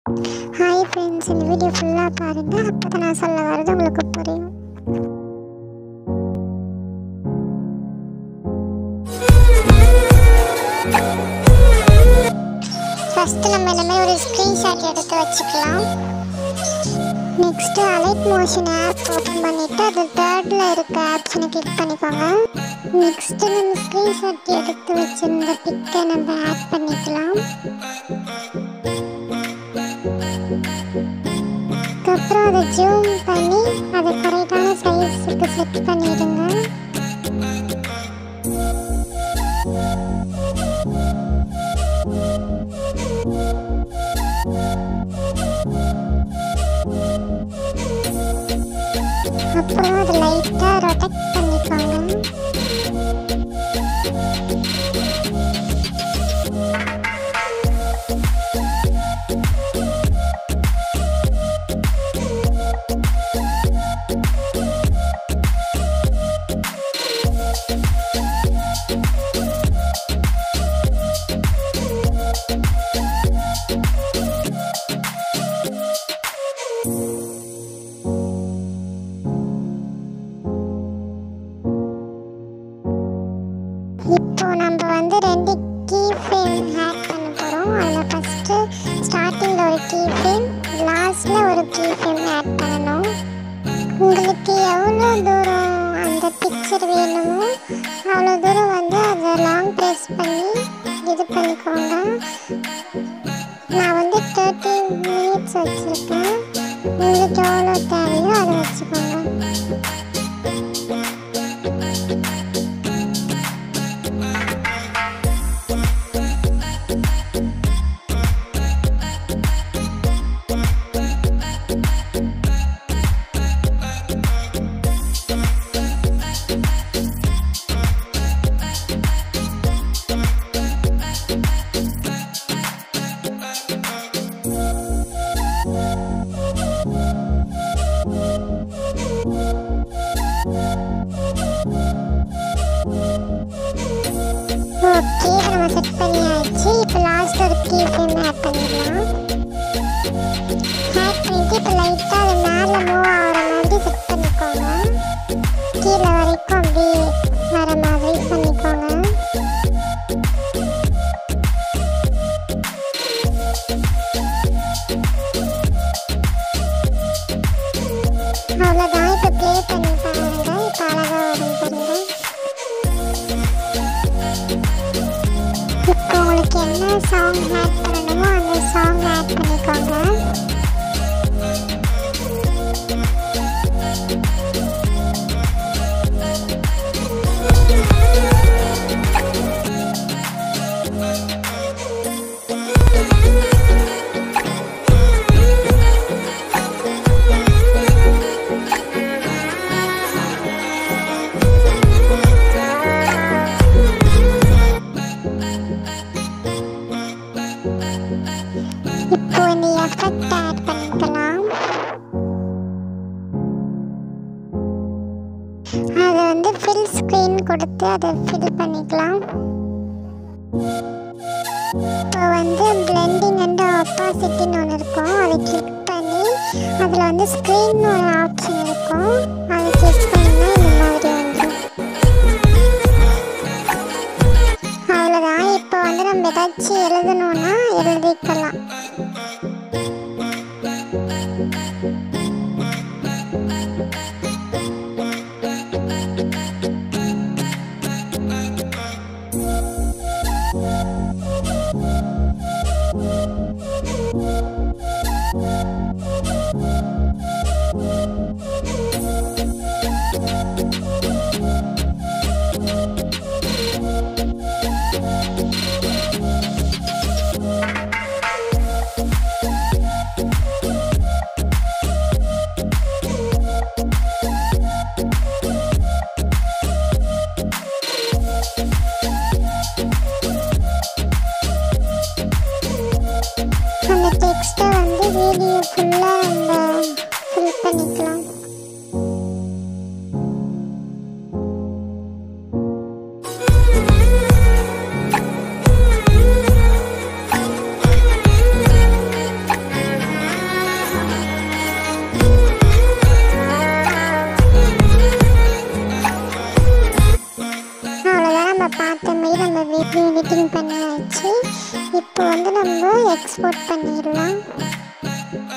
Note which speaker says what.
Speaker 1: hi friends இந்த video ஃபுல்லாக பாருங்கள் அப்போ தான் நான் சொல்ல வர்றது உங்களுக்கு புரியும் ஃபஸ்ட்டு நம்ம இந்த மாதிரி ஒரு ஸ்க்ரீன்ஷாட் எடுத்து வச்சுக்கலாம் next alight motion app open பண்ணிவிட்டு அது தேர்டில் இருக்க ஆப்ஷனை கிளிக் பண்ணிக்கோங்க நெக்ஸ்ட்டு நம்ம ஸ்க்ரீன்ஷாட் எடுத்து வச்சிருந்த பிக்கை நம்ம ஆட் பண்ணிக்கலாம் அதுக்கப்புறம் அதை ஜூம் பண்ணி அதை கரெக்டான சைஸுக்கு செட் பண்ணிடுங்க அப்புறம் அதை லைட்டாக ரொட்டேட் பண்ணிக்கோங்க இப்போ நம்ம வந்து ரெண்டு கீ ஃப்ரேம் ஆட் பண்ண போகிறோம் அதில் ஃபஸ்ட்டு ஸ்டார்டிங்கில் ஒரு கீ ஃப்ரேம் லாஸ்ட்டில் ஒரு கீ ஃப்ரேம் ஆட் பண்ணணும் உங்களுக்கு எவ்வளோ தூரம் அந்த பிக்சர் வேணுமோ அவ்வளோ தூரம் வந்து அதை லாங் ப்ரெஸ் பண்ணி இது பண்ணிக்கோங்க நான் வந்து தேர்ட்டி மினிட்ஸ் வச்சுருக்கேன் உங்களுக்கு எவ்வளோ தேவையோ அதை வச்சுக்கோங்க ஓகே நம்ம செட் பண்ணியாச்சு இப்போ லாஸ்ட் ஒரு கீ ஃப்ரேம் ஆட் பண்ணிடலாம் ஆட் பண்ணிட்டு இப்போ லைட்டாக அது மேலே மூவ் ஆகிற மாதிரி செட் பண்ணிக்கோங்க கீழே வரைக்கும் அப்படியே வர மாதிரி பண்ணிக்கோங்க அவ்வளோதான் இப்போ ப்ளே பண்ணி பாருங்க இப்போ அழகாக வரும் பாருங்க இப்போ உங்களுக்கு என்ன சாங் ஆட் பண்ணணுமோ அந்த சாங் ஆட் பண்ணிக்கோங்க இப்போ இந்த எஃபெக்ட் ஆட் பண்ணிக்கலாம் அதை வந்து ஃபில் ஸ்க்ரீன் கொடுத்து அதை ஃபில் பண்ணிக்கலாம் இப்போ வந்து பிளெண்டிங் அண்ட் ஆப்போசிட்டின்னு ஒன்று இருக்கும் அதை கிளிக் பண்ணி அதில் வந்து ஸ்க்ரீன் ஒரு ஆப்ஷன் இருக்கும் அதை கிளிக் பண்ணிங்கன்னா இந்த மாதிரி வந்துடும் அவ்வளோதான் இப்போ வந்து நம்ம ஏதாச்சும் எழுதணும்னா எழுதிக்கலாம் அந்த டெக்ஸ்ட்டை வந்து வீடியோ ஃபுல்லாக நம்ம ஃபில் பண்ணிக்கலாம் பார்த்த மாதிரி நம்ம வீடியோ எடிட்டிங் பண்ணியாச்சு இப்போ வந்து நம்ம எக்ஸ்போர்ட் பண்ணிடலாம்